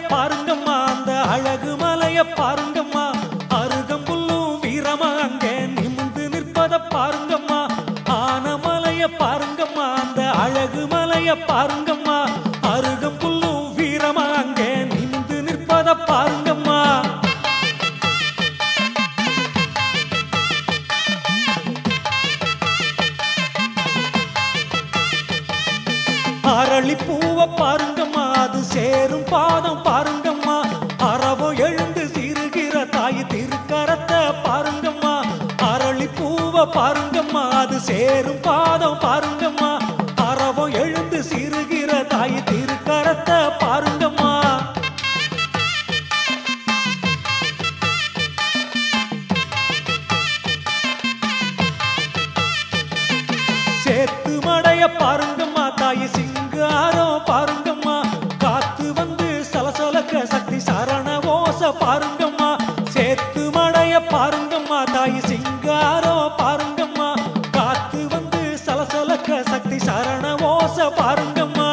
பாருங்கம்மா அந்த அழகு மலைய பாருங்கம்மா அருகம்புல்லும் வீரமா அங்கே நிமிந்து நிற்பத பாருங்கம்மா ஆனமலைய பாருங்கம்மா அந்த அழகு மலைய பாருங்கம்மா அருகம்புல்லும் வீரமா அங்கே நிமிந்து நிற்பத பாருங்கம்மா அரளி பூவை பாருங்கம்மா அது சேரும் பாதம் பாருங்கம்மா அறவோ எழுந்து சிறுகிற தாய் திருக்கரத்தை பாருங்கம்மா அரளி பூவை பாருங்கம்மா அது சேரும் பாதம் பாருங்கம்மா அறவோ எழுந்து சிறுகிற தாய் திருக்கரத்தை பாருங்கம்மா சேத்து மடைய பாருங்கம்மா தாய் சிங்காரம் பாருங்கம்மா காத்து வந்து சலசலக்க சக்தி சரண ஓச பாருங்கம்மா சேத்து மடைய பாருங்கம்மா தாய் சிங்காரம் பாருங்கம்மா காத்து வந்து சலசலக்க சக்தி சரண ஓச பாருங்கம்மா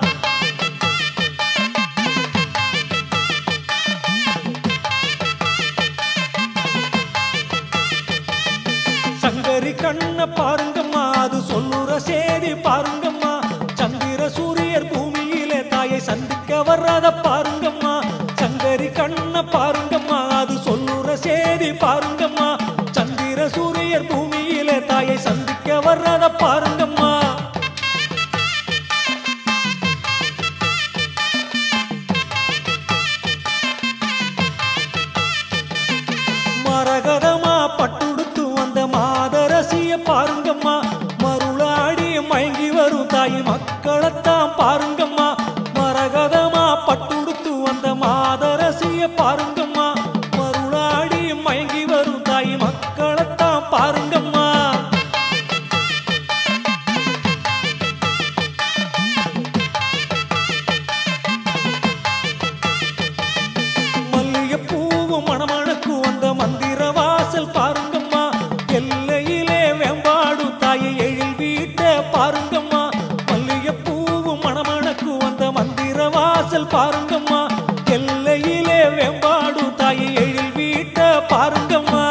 சங்கரி கண்ண பாருங்கம்மா அது சொல்லுற சேதி பாருங்கம்மா சந்திர சூரியர் பூமியிலே தாயை சந்திக்க வர்றத பாருங்கம்மா சங்கரி கண்ண பாருங்கம்மா அது சொல்லுற சேதி பாருங்கம்மா சந்திர சூரியர் பூமியிலே தாயை சந்திக்க வர்றத பாருங்கம்மா மரகதமா பட்டுடுத்து வந்த மாதரசிய பாருங்கம்மா மருளாடி மயங்கி வரும் தாய் மக்களைத்தான் பாருங்கம்மா மரகதமா பட்டுடுத்து வந்த மாதரசிய பாருங்கம்மா மருளாடி மயங்கி வரும் தாய் மக்களைத்தான் பாருங்கம்மா மல்லிகைப்பூவும் மணமணக்கும் வந்த மந்திர வாசல் பாருங்கம்மா எல்லையிலே வெம்பாடு தாயை எழில் வீட்ட பாருங்கம்மா மல்லிகைப்பூவும் மணமணக்கும் வந்த மந்திர வாசல் பாருங்கம்மா எல்லையிலே வெம்பாடு தாயை எழில் வீட்ட பாருங்கம்மா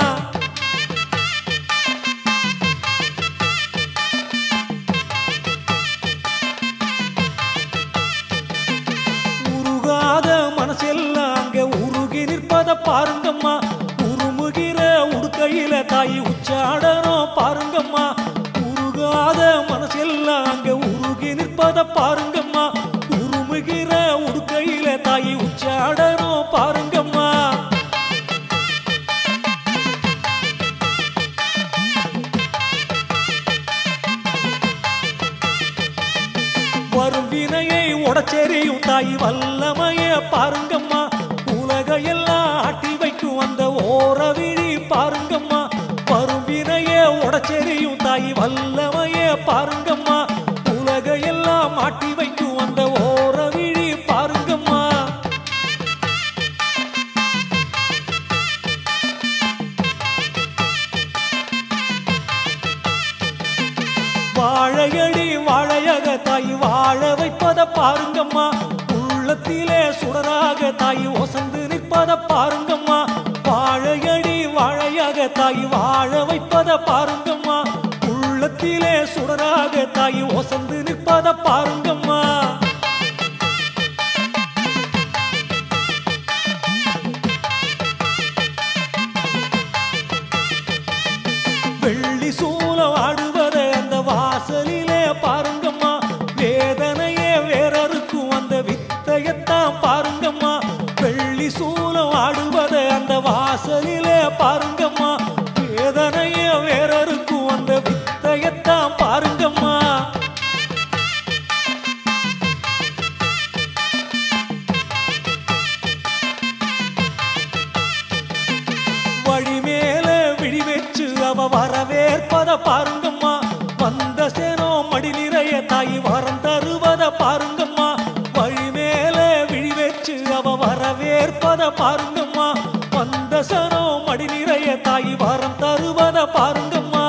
உருகாத மனசெல்லாம் அங்க உருகி நிற்பத பாருங்கம்மா உருமுகிற உடுக்கையில தாய் உச்சாடனம் பாருங்கம்மா உருகாத மனசெல்லாம் அங்க உருகி நிற்பத பாருங்கம்மா உருமுகிற உடுக்கையில தாய் உச்சாடனம் பாருங்கம்மா வரும் வினையை உடச்செறியும் தாய் வல்லமைய பாருங்கம்மா உலக எல்லாம் ஆட்டி வைக்கும் அந்த ஓர விழி பாருங்கம்மா வரும் வினைய உடச்செறியும் தாய் வல்லமைய பாருங்கம்மா உலக எல்லாம் ஆட்டி வைக்கும் அந்த ஓர விழி பாருங்கம்மா வாழையடி வாழையக தாய் வாழ வைப்பத பாருங்கம்மா உள்ளத்திலே சுடராக தாய் ஒசந்து நிற்பத பாருங்கம்மா வாழையடி வாழையக தாய் வாழ வைப்பத பாருங்கம்மா உள்ளத்திலே சுடராக தாய் ஒசந்து நிற்பத பாருங்கம்மா வெள்ளி சூலம் ஆடுவத அந்த வாசலிலே பாருங்கம்மா வேதனையே வேறறுக்கும் அந்த வித்தையத்தான் பாருங்கம்மா வெள்ளி சூலம் ஆடுவத அந்த வாசலிலே பாருங்கம்மா வேதனையே வேறறுக்கும் அந்த வித்தையத்தான் பாருங்கம்மா வழி மேல விழி வச்சு அவ வரவேற்பத பாருங்கம்மா வந்த சேனோ மடி நிறைய தாய் வரம் தருவத பாருங்கம்மா வழி மேல விழி வச்சு அவ வரவேற்பத பாருங்கம்மா வந்த சனோ மடி நிறைய தாய் வரம் தருவத பாருங்கம்மா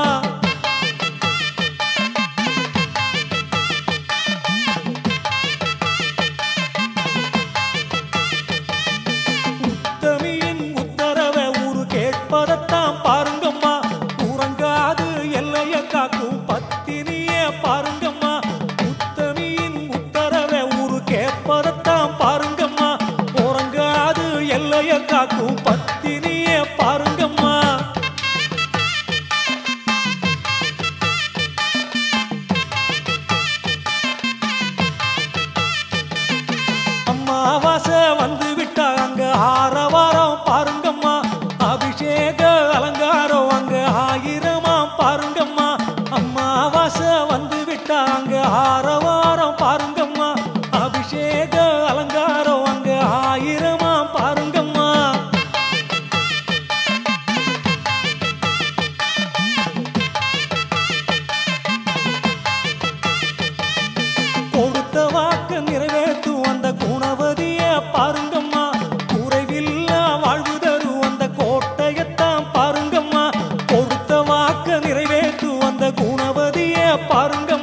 பசுமைய காக்கும் பத்தினிய பாருங்கம்மா அம்மாவாசை வந்து விட்டா அங்க ஆரவாரம் பாருங்கம்மா அபிஷேக அலங்காரம் அங்க ஆயிரமா பாருங்கம்மா அம்மாவாசை வந்து விட்டா அங்க ஆரவாரம் பாருங்கம்மா அபிஷேக அலங்காரம் அங்க ஆயிரமா பாருங்கம்மா கொடுத்த வாக்கு நிறைவேற்றும் அந்த குணவதிய பாருங்கம்மா குறைவில்லா வாழ்வு தரும் அந்த கோட்டையத்தான் பாருங்கம்மா கொடுத்த வாக்கு நிறைவேற்றும் அந்த குணவதிய பாருங்க